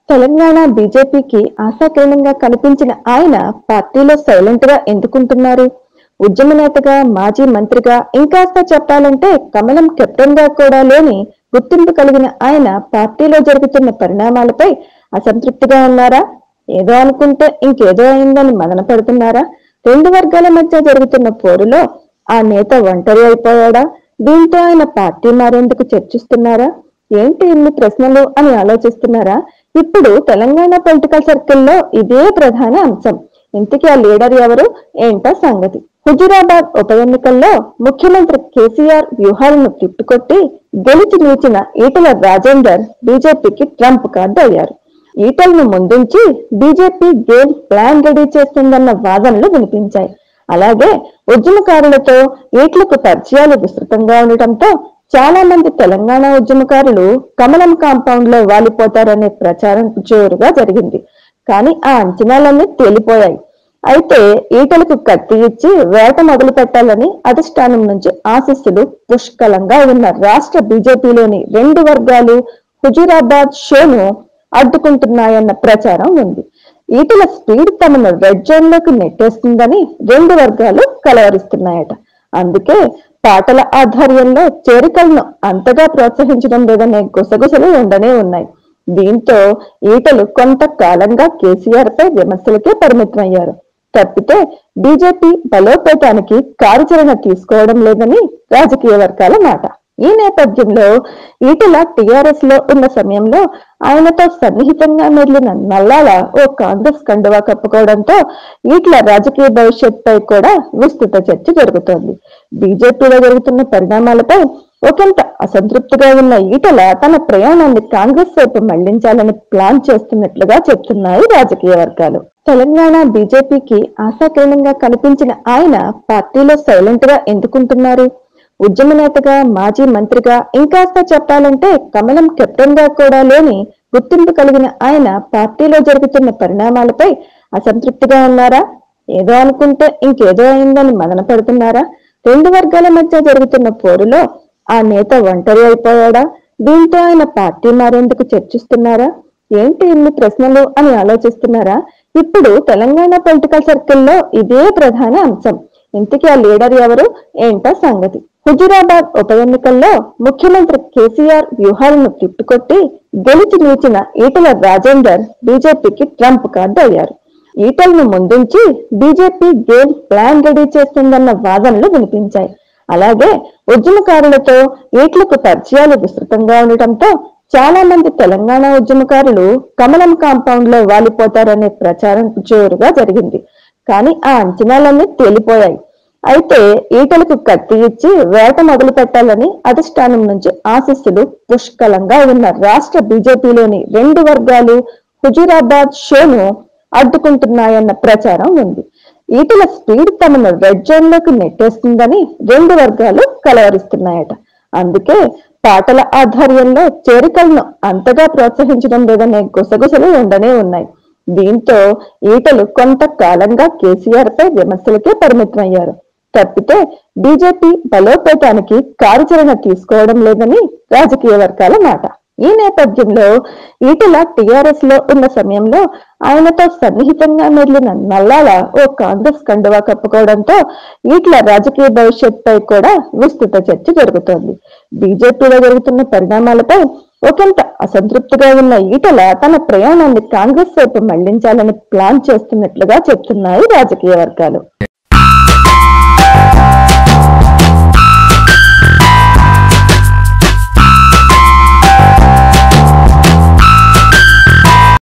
తెలంగాణ బీజేపీకి ఆశాకిరణంగా కనిపించిన ఆయన పార్టీలో సైలెంట్ గా ఎందుకుంటున్నారు ఉద్యమ నేతగా మాజీ మంత్రిగా ఇంకాస్త చెప్పాలంటే కమలం కెప్టెన్ గా కూడా లేని గుర్తింపు కలిగిన ఆయన పార్టీలో జరుగుతున్న పరిణామాలపై అసంతృప్తిగా ఉన్నారా ఏదో అనుకుంటే ఇంకేదో అయిందని మదన పడుతున్నారా రెండు వర్గాల మధ్య జరుగుతున్న పోరులో ఆ నేత ఒంటరి అయిపోయాడా దీంతో ఆయన పార్టీ మారేందుకు చర్చిస్తున్నారా ఏంటి ఇన్ని ప్రశ్నలు అని ఆలోచిస్తున్నారా ఇప్పుడు తెలంగాణ పొలిటికల్ సర్కిల్లో ఇదే ప్రధాన అంశం ఇంతకీ ఆ లీడర్ ఎవరు ఏంటో సంగతి హుజురాబాద్ ఉప ఎన్నికల్లో ముఖ్యమంత్రి కేసీఆర్ వ్యూహాలను తిప్పుకొట్టి గెలిచి నిలిచిన ఈటల రాజేందర్ బీజేపీకి ట్రంప్ కార్డు అయ్యారు ఈటలను ముందుంచి బీజేపీ గేమ్ ప్లాన్ రెడీ చేస్తుందన్న వాదనలు వినిపించాయి అలాగే ఉద్యమకారులతో ఈట్లకు పరిచయాలు విస్తృతంగా ఉండటంతో చాలా మంది తెలంగాణ ఉద్యమకారులు కమలం కాంపౌండ్ లో వాలిపోతారనే ప్రచారం జోరుగా జరిగింది కానీ ఆ అంచనాలన్నీ తేలిపోయాయి అయితే ఈటలకు కత్తి ఇచ్చి వేట మొదలు పెట్టాలని అధిష్టానం నుంచి ఆశీస్సులు పుష్కలంగా ఉన్న రాష్ట్ర బీజేపీలోని రెండు వర్గాలు హుజూరాబాద్ షోను అడ్డుకుంటున్నాయన్న ప్రచారం ఉంది ఈటల స్పీడ్ తమను రెడ్ జోన్ లోకి నెట్టేస్తుందని రెండు వర్గాలు కలవరిస్తున్నాయట అందుకే పాటల ఆధ్వర్యంలో చేరికలను అంతగా ప్రోత్సహించడం లేదనే గుసగుసలు ఉండనే ఉన్నాయి దీంతో ఈటలు కొంతకాలంగా కేసీఆర్ పై విమర్శలకే పరిమితమయ్యారు తప్పితే బీజేపీ బలోపేతానికి కార్యాచరణ తీసుకోవడం లేదని రాజకీయ వర్గాల మాట ఈ నేపథ్యంలో ఈటల టిఆర్ఎస్ లో ఉన్న సమయంలో ఆయనతో సన్నిహితంగా మెదిలిన నల్లాల ఓ కాంగ్రెస్ కండువా కప్పుకోవడంతో ఈట్ల రాజకీయ భవిష్యత్ పై కూడా విస్తృత చర్చ జరుగుతోంది బీజేపీలో జరుగుతున్న పరిణామాలపై ఒకంత అసంతృప్తిగా ఉన్న ఈటల తన ప్రయాణాన్ని కాంగ్రెస్ వైపు మళ్లించాలని ప్లాన్ చేస్తున్నట్లుగా చెప్తున్నాయి రాజకీయ వర్గాలు తెలంగాణ బీజేపీకి ఆశాకిరణంగా కనిపించిన ఆయన పార్టీలో సైలెంట్ గా ఎందుకుంటున్నారు ఉద్యమ నేతగా మాజీ మంత్రిగా ఇంకాస్త చెప్పాలంటే కమలం కెప్టెన్ గా కూడా లేని గుర్తింపు కలిగిన ఆయన పార్టీలో జరుగుతున్న పరిణామాలపై అసంతృప్తిగా ఉన్నారా ఏదో అనుకుంటే ఇంకేదో అయిందని మదన పడుతున్నారా రెండు వర్గాల మధ్య జరుగుతున్న పోరులో ఆ నేత ఒంటరి అయిపోయాడా దీంతో ఆయన పార్టీ మారేందుకు చర్చిస్తున్నారా ఏంటి ఇన్ని ప్రశ్నలు అని ఆలోచిస్తున్నారా ఇప్పుడు తెలంగాణ పొలిటికల్ సర్కిల్లో ఇదే ప్రధాన అంశం ఇంతకీ ఆ లీడర్ ఎవరు ఏంటో సంగతి హుజురాబాద్ ఉప ఎన్నికల్లో ముఖ్యమంత్రి కేసీఆర్ వ్యూహాలను తిప్పుకొట్టి గెలిచి నిలిచిన ఈటల రాజేందర్ బీజేపీకి ట్రంప్ కార్డు అయ్యారు ఈటలను ముందుంచి బీజేపీ గేమ్ ప్లాన్ రెడీ చేస్తుందన్న వాదనలు వినిపించాయి అలాగే ఉద్యమకారులతో ఈట్లకు పరిచయాలు విస్తృతంగా ఉండటంతో చాలా మంది తెలంగాణ ఉద్యమకారులు కమలం కాంపౌండ్ లో వాలిపోతారనే ప్రచారం జోరుగా జరిగింది కానీ ఆ అంచనాలన్నీ తేలిపోయాయి అయితే ఈటలకు కత్తి ఇచ్చి వేట మొదలు పెట్టాలని అధిష్టానం నుంచి ఆశీస్సులు పుష్కలంగా ఉన్న రాష్ట్ర బీజేపీలోని రెండు వర్గాలు హుజూరాబాద్ షోను అడ్డుకుంటున్నాయన్న ప్రచారం ఉంది ఈటల స్పీడ్ తమను రెడ్ జోన్ లోకి నెట్టేస్తుందని రెండు వర్గాలు కలవరిస్తున్నాయట అందుకే పాటల ఆధ్వర్యంలో చేరికలను అంతగా ప్రోత్సహించడం లేదనే గుసగుసలు ఉండనే ఉన్నాయి దీంతో ఈటలు కొంతకాలంగా కేసీఆర్ పై విమర్శలకే పరిమితమయ్యారు తప్పితే బీజేపీ బలోపేతానికి కార్యాచరణ తీసుకోవడం లేదని రాజకీయ వర్గాల మాట ఈ నేపథ్యంలో ఈటల టిఆర్ఎస్ లో ఉన్న సమయంలో ఆయనతో సన్నిహితంగా మెదిలిన నల్లాల ఓ కాంగ్రెస్ కండువా కప్పుకోవడంతో ఈట్ల రాజకీయ భవిష్యత్ పై కూడా విస్తృత చర్చ జరుగుతోంది బీజేపీలో జరుగుతున్న పరిణామాలపై ఒకంత అసంతృప్తిగా ఉన్న ఈటల తన ప్రయాణాన్ని కాంగ్రెస్ వైపు మళ్లించాలని ప్లాన్ చేస్తున్నట్లుగా చెప్తున్నాయి రాజకీయ వర్గాలు